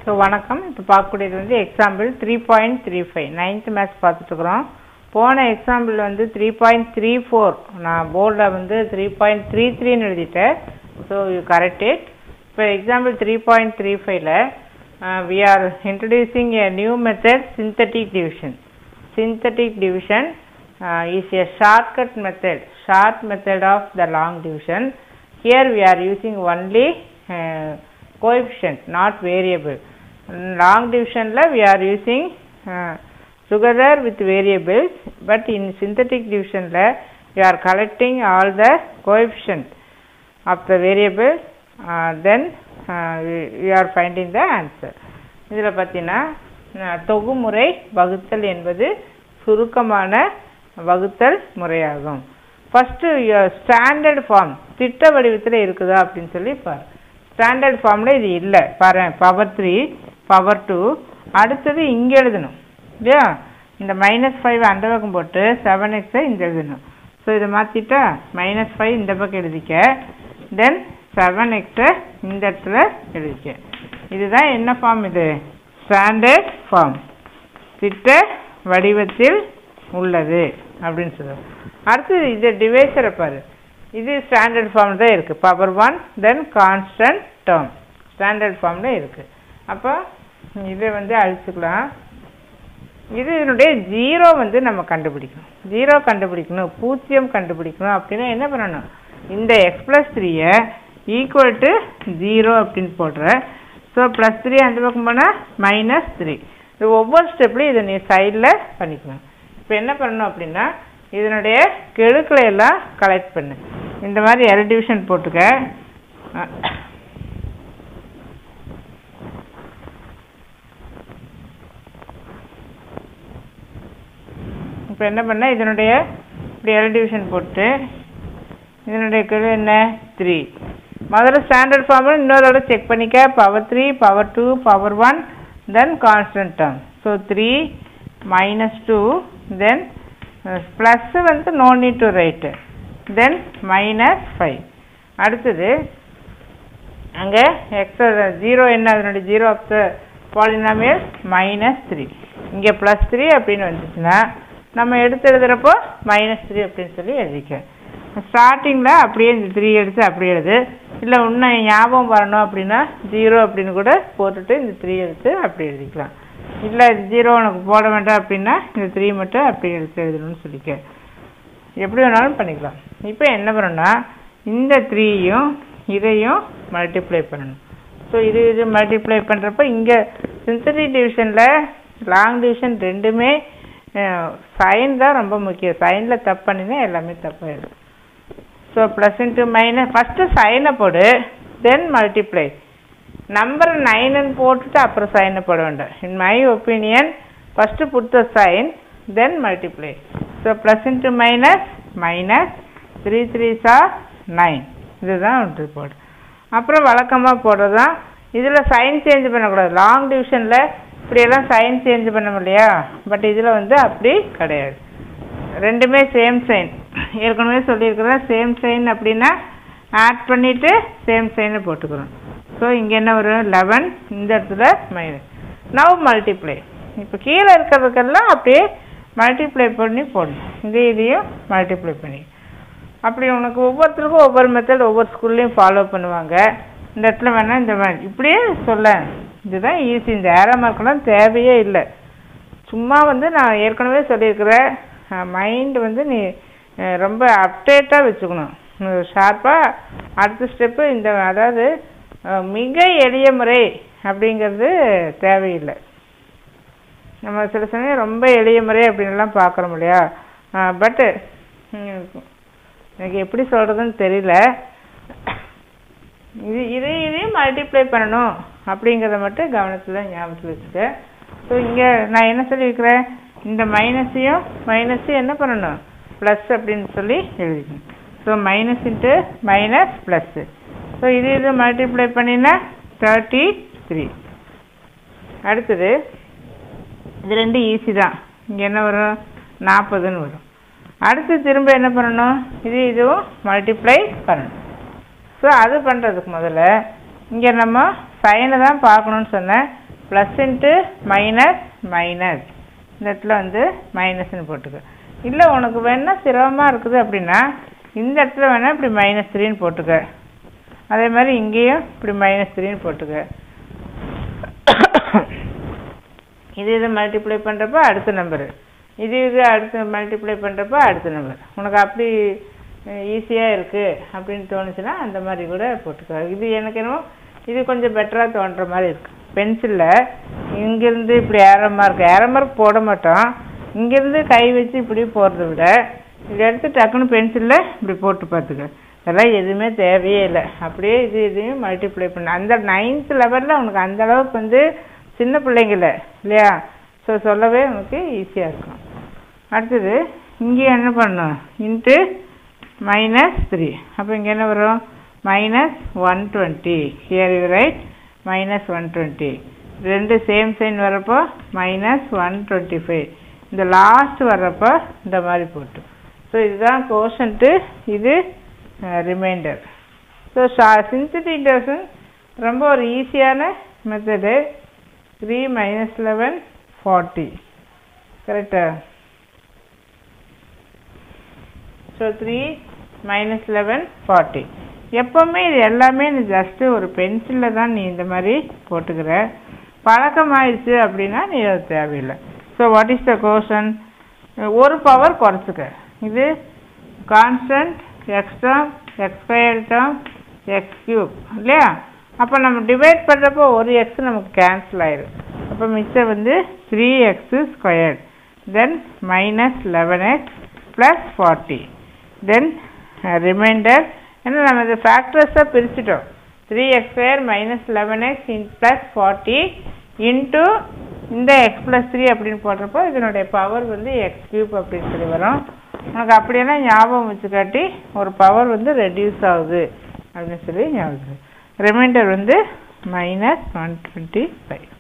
so வணக்கம் இப்போ பார்க்கக்கூடியது வந்து example three point three five ninth maths பார்த்துட்ருக்குறோம் போன எக்ஸாம்பிள் வந்து த்ரீ பாயிண்ட் த்ரீ ஃபோர் நான் போர்டில் வந்து த்ரீ பாயிண்ட் த்ரீ த்ரீன்னு எழுதிட்டேன் ஸோ யூ கரெக்ட் இட் இப்போ எக்ஸாம்பிள் த்ரீ பாயிண்ட் த்ரீ ஃபைவ்ல we are introducing a new method synthetic division synthetic division uh, is a shortcut method short method of the long division here we are using only uh, coefficient not variable long division la we are using uh, together with variables but in synthetic division la we are collecting all the coefficient of the variable uh, then uh, we, we are finding the answer இதில் பார்த்தீங்கன்னா அஹ், தொகுமுறை வகுத்தல் என்பது சுருக்கமான வகுத்தல் முறையாகும் first standard form திட்ட வடிவத்தில் இருக்குதா அப்படின்னு சொல்லி பாரு ஸ்டாண்டர்ட் ஃபார்மில் இது இல்லை பாரு பவர் த்ரீ பவர் டூ அடுத்தது இங்கே எழுதணும் இல்லையா இந்த மைனஸ் ஃபைவ் அந்த பக்கம் போட்டு செவன் எக்ஸை இந்த எழுதணும் ஸோ இதை மாற்றிட்டா மைனஸ் ஃபைவ் இந்த பக்கம் எழுதிக்க தென் செவன் எக்ஸை இந்த இடத்துல எழுதிக்க இதுதான் என்ன ஃபார்ம் இது ஸ்டாண்டர்ட் ஃபார்ம் திட்ட வடிவத்தில் உள்ளது அப்படின்னு சொல்லுவோம் அடுத்து இது டிவைசரை பாரு இது ஸ்டாண்டர்ட் ஃபார்ம் தான் இருக்குது power one then constant term standard ஃபார்மில் இருக்குது அப்போ இதை வந்து அழிச்சுக்கலாம் இது இதனுடைய ஜீரோ வந்து நம்ம கண்டுபிடிக்கணும் ஜீரோ கண்டுபிடிக்கணும் பூஜ்ஜியம் கண்டுபிடிக்கணும் அப்படின்னா என்ன பண்ணணும் இந்த எக்ஸ் ப்ளஸ் த்ரீயை ஈக்குவல் டு ஜீரோ அப்படின்னு போடுற ஸோ ப்ளஸ் த்ரீ அந்த பக்கம் போனால் மைனஸ் த்ரீ இது ஒவ்வொரு ஸ்டெப்லையும் இதை நீ சைடில் பண்ணிக்கணும் இப்போ என்ன பண்ணணும் அப்படின்னா இதனுடைய கெழுக்களை எல்லாம் கலெக்ட் பண்ணு இந்த மாதிரி எல் டிவிஷன் போட்டுக்க அஹ், இப்போ என்ன பண்ண இதனுடைய இப்படி எல் டிவிஷன் போட்டு இதனுடைய கெழு என்ன த்ரீ முதல்ல ஸ்டாண்டர்ட் ஃபார்மில் இன்னொரு தடவை செக் பண்ணிக்க power three power two power one then constant term so three minus two then plus வந்து no need to write then minus five அடுத்தது அங்கே எக்ஸ்ட்ரா ஜீரோ என்ன அதனுடைய zero of the polynomial minus three இங்கே plus three அப்படின்னு வந்துச்சுன்னா நம்ம எடுத்து எழுதுகிறப்போ மைனஸ் த்ரீ அப்படின்னு சொல்லி எழுதிக்க ஸ்டார்டிங்கில் அப்படியே இந்த த்ரீ எடுத்து அப்படியே எழுது இல்லை இன்னும் ஞாபகம் வரணும் அப்படின்னா ஜீரோ அப்படின்னு கூட போட்டுட்டு இந்த த்ரீ எடுத்து அப்படி எழுதிக்கலாம் இல்லை ஜீரோ உனக்கு போட வேண்டாம் அப்படின்னா இந்த த்ரீ மட்டும் அப்படி எடுத்து எழுதணும்னு சொல்லிக்க எப்படி வேணாலும் பண்ணிக்கலாம் இப்போ என்ன பண்ணணும்னா இந்த த்ரீயும் இதையும் மல்டிப்ளை பண்ணணும் ஸோ இது இது மல்டிப்ளை பண்ணுறப்ப இங்கே சிந்தட்டிக் டிவிஷனில் லாங் டிவிஷன் ரெண்டுமே சைன் தான் ரொம்ப முக்கியம் சைனில் தப்பு பண்ணினா எல்லாமே தப்பாயிடும் so plus into minus first சைனை போடு தென் மல்டிப்ளை நம்பர் நைனுன்னு போட்டுட்டு அப்புறம் சைனை போட வேண்டாம் in my opinion first put the sign then multiply so plus into minus minus three three சா நைன் இதுதான் ஒன்று போடு அப்புறம் வழக்கமாக போடுறது தான் இதில் சைன் சேஞ்ச் பண்ணக்கூடாது லாங் டிவிஷனில் இப்படியெல்லாம் சைன் சேஞ்ச் பண்ண முடியா பட் இதில் வந்து அப்படி கிடையாது ரெண்டுமே சேம் சைன் ஏற்கனவே சொல்லியிருக்கிறேன் சேம் சைன் அப்படின்னா ஆட் பண்ணிவிட்டு சேம் சைனை போட்டுக்கிறோம் ஸோ இங்கே என்ன வரும் லெவன் இந்த இடத்துல மைனஸ் நவ் மல்டிப்ளை இப்போ கீழே இருக்கிறதுக்கெல்லாம் அப்படியே மல்டிப்ளை பண்ணி போடணும் இந்த இதையும் மல்டிப்ளை பண்ணி அப்படி உனக்கு ஒவ்வொருத்தருக்கும் ஒவ்வொரு மெத்தட் ஒவ்வொரு ஸ்கூல்லையும் ஃபாலோ பண்ணுவாங்க இந்த இடத்துல வேணால் இந்த மாதிரி இப்படியே சொல்ல இதுதான் ஈஸி இந்த ஏரோ மார்க்கெல்லாம் தேவையே இல்லை சும்மா வந்து நான் ஏற்கனவே சொல்லியிருக்கிறேன் மைண்ட் வந்து நீ அஹ், ரொம்ப அப்டேட்டாக வச்சுக்கணும் ஷார்ப்பாக அடுத்த ஸ்டெப்பு இந்த அதாவது அஹ், மிக எளிய முறை அப்படிங்கிறது தேவையில்லை நம்ம சில சமயம் ரொம்ப எளிய முறை அப்படின்லாம் பார்க்குறோம் இல்லையா பட்டு எனக்கு எப்படி சொல்கிறதுன்னு தெரியல இது இது இதையும் மல்டிப்ளை பண்ணணும் அப்படிங்கிறத மட்டும் கவனத்தில் ஞாபகத்தில் வச்சுக்க ஸோ இங்கே நான் என்ன சொல்லியிருக்கிறேன் இந்த மைனஸையும் மைனஸையும் என்ன பண்ணணும் ப்ளஸ் அப்படின்னு சொல்லி எழுதிக்கணும் so minus into minus plus so இது இது மல்டிப்ளை பண்ணினா தேர்ட்டி த்ரீ அடுத்தது இது ரெண்டு ஈஸி தான் இங்கே என்ன வரும் நாற்பதுன்னு வரும் அடுத்து திரும்ப என்ன பண்ணணும் இது இதுவும் மல்டிப்ளை பண்ணணும் ஸோ அது பண்ணுறதுக்கு முதல்ல இங்கே நம்ம சைனை தான் பார்க்கணுன்னு சொன்னேன் ப்ளஸ் இன்ட்டு மைனஸ் மைனஸ் இந்த இடத்துல வந்து மைனஸ்னு போட்டுக்க இல்லை உனக்கு வேணா சிரமமாக இருக்குது அப்படின்னா இந்த இடத்துல வேணா இப்படி மைனஸ் த்ரீன்னு போட்டுக்க அதே மாதிரி இங்கேயும் இப்படி மைனஸ் த்ரீன்னு போட்டுக்க இது இது மல்டிப்ளை பண்ணுறப்ப அடுத்த நம்பரு இது இது அடுத்து மல்டிப்ளை பண்ணுறப்ப அடுத்த நம்பர் உனக்கு அப்படி ஈஸியாக இருக்குது அப்படின்னு தோணுச்சுன்னா அந்த மாதிரி கூட போட்டுக்கோ இது எனக்கு என்னமோ இது கொஞ்சம் பெட்டராக தோன்ற மாதிரி இருக்கு பென்சிலில் இங்கேருந்து இப்படி ஏரோ மார்க் ஏரோ மார்க் போட மாட்டோம் இங்கேருந்து கை வச்சு இப்படி போடுறத விட இதை எடுத்து டக்குன்னு பென்சிலில் இப்படி போட்டு பார்த்துக்க அதெல்லாம் எதுவுமே தேவையே இல்லை அப்படியே இது இதையும் மல்டிப்ளை பண்ண அந்த நைன்த் லெவலில் உனக்கு அந்த அளவுக்கு வந்து சின்ன பிள்ளைங்கள இல்லையா ஸோ சொல்லவே உனக்கு ஈஸியாக இருக்கும் அடுத்தது இங்கே என்ன பண்ணணும் இன்ட்டு மைனஸ் த்ரீ அப்போ இங்கே என்ன வரும் minus one twenty here you write minus one twenty ரெண்டு சேம் சைன் வரப்போ மைனஸ் ஒன் டுவெண்ட்டி ஃபைவ் இந்த லாஸ்ட் வர்றப்போ இந்த மாதிரி போட்டு ஸோ இதுதான் கோஷன்ட்டு இது ரிமைண்டர் ஸோ ஷா சிந்தட்டிக் டோசன் ரொம்ப ஒரு ஈஸியான method three minus eleven forty கரெக்டா so three minus eleven forty எப்போவுமே இது எல்லாமே நீ ஜஸ்ட்டு ஒரு பென்சிலில் தான் நீ இந்த மாதிரி போட்டுக்கிற பழக்கமாயிடுச்சு அப்படின்னா நீ அது தேவையில்லை so what is the quotient ஒரு பவர் குறைச்சிக்க இது constant x term x square term x cube இல்லையா அப்போ நம்ம டிவைட் பண்ணுறப்போ ஒரு எக்ஸ் நமக்கு கேன்சல் ஆயிடும் அப்போ மிச்சம் வந்து three x squared then minus eleven x plus forty then remainder ஏன்னா நம்ம இந்த ஃபேக்டர்ஸாக பிரிச்சுட்டோம் three x square minus eleven x in plus forty into இந்த எக்ஸ் ப்ளஸ் த்ரீ அப்படின்னு போடுறப்போ இதனுடைய பவர் வந்து எக்ஸ் கியூப் அப்படின்னு சொல்லி வரும் உனக்கு அப்படியெல்லாம் ஞாபகம் வச்சுக்காட்டி ஒரு பவர் வந்து ரெடியூஸ் ஆகுது அப்படின்னு சொல்லி ஞாபகம் ரிமைண்டர் வந்து மைனஸ் ஒன் டுவெண்ட்டி ஃபைவ்